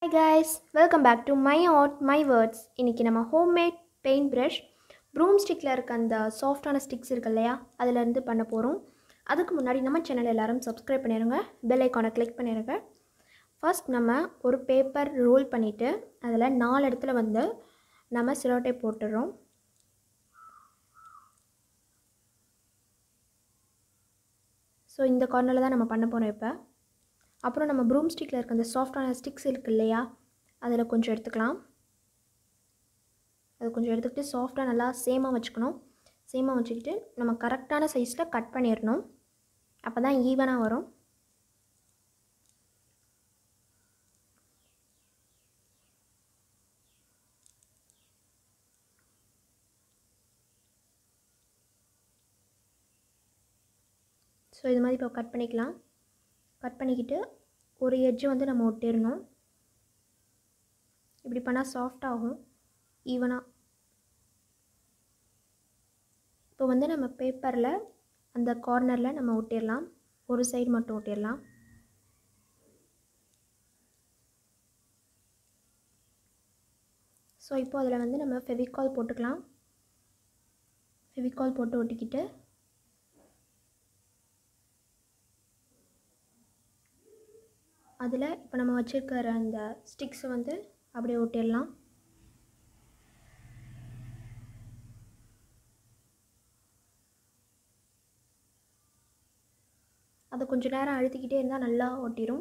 hi guys welcome back to my art my words இன்றைக்கி நம்ம homemade paint brush broom ஸ்டிக்கில் இருக்க அந்த சாஃப்டான ஸ்டிக்ஸ் இருக்கு இல்லையா அதிலேருந்து பண்ண போகிறோம் அதுக்கு முன்னாடி நம்ம சேனல் எல்லாரும் சப்ஸ்கிரைப் பண்ணிடுங்க பெல் ஐக்கானை கிளிக் பண்ணிடுங்க ஃபர்ஸ்ட் நம்ம ஒரு பேப்பர் ரோல் பண்ணிவிட்டு அதில் நாலு இடத்துல வந்து நம்ம சிரோட்டை போட்டுடுறோம் ஸோ இந்த கார்னரில் தான் நம்ம பண்ண போகிறோம் இப்போ அப்புறம் நம்ம ப்ரூம் ஸ்டிக்கில் இருக்க அந்த சாஃப்டான ஸ்டிக்ஸ் இருக்குது இல்லையா அதில் கொஞ்சம் எடுத்துக்கலாம் அது கொஞ்சம் எடுத்துக்கிட்டு சாஃப்டாக நல்லா சேமாக வச்சுக்கணும் சேமாக வச்சுக்கிட்டு நம்ம கரெக்டான சைஸில் கட் பண்ணிடணும் அப்போ தான் ஈவனாக வரும் ஸோ இது மாதிரி இப்போ கட் பண்ணிக்கலாம் கட் பண்ணிக்கிட்டு ஒரு எட்ஜு வந்து நம்ம ஒட்டிடணும் இப்படி பண்ணால் சாஃப்ட் ஆகும் ஈவனாக இப்போ வந்து நம்ம பேப்பரில் அந்த கார்னரில் நம்ம ஒட்டிடலாம் ஒரு சைடு மட்டும் ஒட்டிடலாம் ஸோ இப்போ அதில் வந்து நம்ம ஃபெவிகால் போட்டுக்கலாம் ஃபெவிகால் போட்டு ஒட்டிக்கிட்டு அதில் இப்போ நம்ம வச்சுருக்கிற அந்த ஸ்டிக்ஸை வந்து அப்படியே ஒட்டிடலாம் அதை கொஞ்சம் நேரம் அழுத்திக்கிட்டே இருந்தால் நல்லா ஒட்டிடும்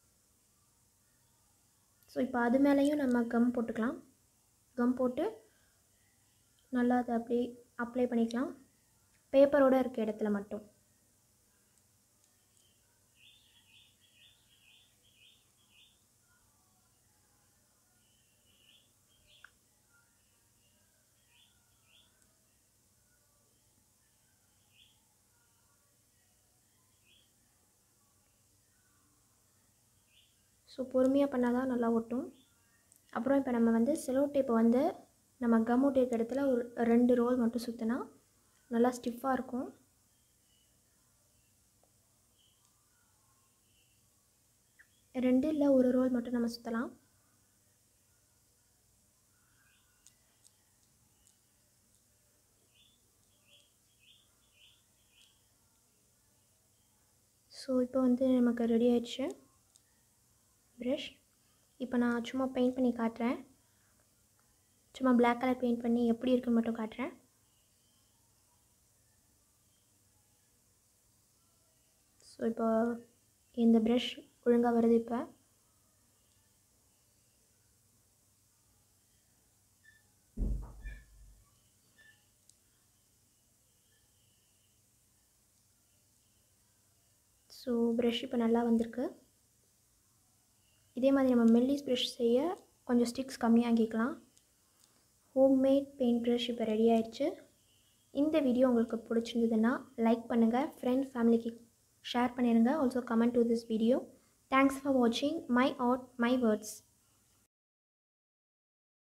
ஸோ இப்போ அது மேலேயும் நம்ம கம் போட்டுக்கலாம் கம் போட்டு நல்லா அதை அப்படியே அப்ளை பண்ணிக்கலாம் பேப்பரோடு இருக்க இடத்துல மட்டும் ஸோ பொறுமையாக பண்ணால் தான் நல்லா ஒட்டும் அப்புறம் இப்போ நம்ம வந்து செலோ டேப்பை வந்து நம்ம கம் ஒட்டியிருக்க இடத்துல ஒரு ரெண்டு ரோல் மட்டும் சுற்றினா நல்லா ஸ்டிஃபாக இருக்கும் ரெண்டு இல்லை ஒரு ரோல் மட்டும் நம்ம சுற்றலாம் ஸோ இப்போ வந்து நமக்கு ரெடி ஆயிடுச்சு ப்ரஷ் இப்போ நான் சும்மா பெயிண்ட் பண்ணி காட்டுறேன் சும்மா பிளாக் கலர் பெயிண்ட் பண்ணி எப்படி இருக்குன்னு மட்டும் காட்டுறேன் ஸோ இப்போ இந்த ப்ரஷ் ஒழுங்காக வருது இப்போ ஸோ ப்ரஷ் இப்போ நல்லா வந்திருக்கு இதே மாதிரி நம்ம மெல்லிஸ் ப்ரஷ் செய்ய கொஞ்சம் ஸ்டிக்ஸ் கம்மியாகிக்கலாம் ஹோம்மேட் பெயிண்ட் ப்ரஷ் இப்போ ரெடி ஆயிடுச்சு இந்த வீடியோ உங்களுக்கு பிடிச்சிருந்ததுன்னா லைக் பண்ணுங்கள் ஃப்ரெண்ட் ஃபேமிலிக்கு ஷேர் பண்ணிடுங்க also comment to this video thanks for வாட்சிங் மை ஆர்ட் மை வேர்ட்ஸ்